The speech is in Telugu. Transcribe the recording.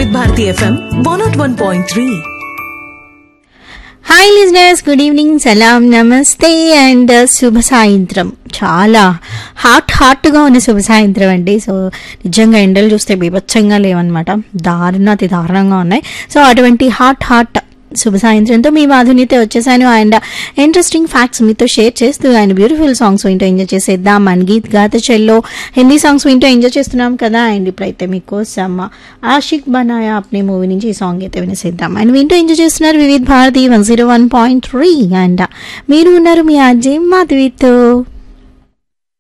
వివిధ Bharati F M one not one point three hi listeners good evening సలాం నమస్తే అండ్ శుభ సాయంత్రం చాలా హాట్ హాట్గా ఉన్న శుభ సాయంత్రం అండి సో నిజంగా ఎండలు చూస్తే బీభత్సంగా లేవన్నమాట దారుణ అతి దారుణంగా ఉన్నాయి సో అటువంటి హాట్ హాట్ శుభ సాయంత్రంతో మీ మాధునితో వచ్చేసాను అండ్ ఇంట్రెస్టింగ్ ఫ్యాక్ట్స్ మీతో షేర్ చేస్తూ అండ్ బ్యూటిఫుల్ సాంగ్స్ వింటూ ఎంజాయ్ చేసేద్దాం మన గీత్ గాత చెల్లో హిందీ సాంగ్స్ వింటూ ఎంజాయ్ చేస్తున్నాం కదా అండ్ ఇప్పుడైతే మీకోసం ఆషిక్ బనాయా అప్నే మూవీ నుంచి ఈ సాంగ్ అయితే వినేసేద్దాం అండ్ వింటూ ఎంజాయ్ చేస్తున్నారు Vividh Bharati one zero one point three and మీరు ఉన్నారు మీ అజయ్ మాధవితో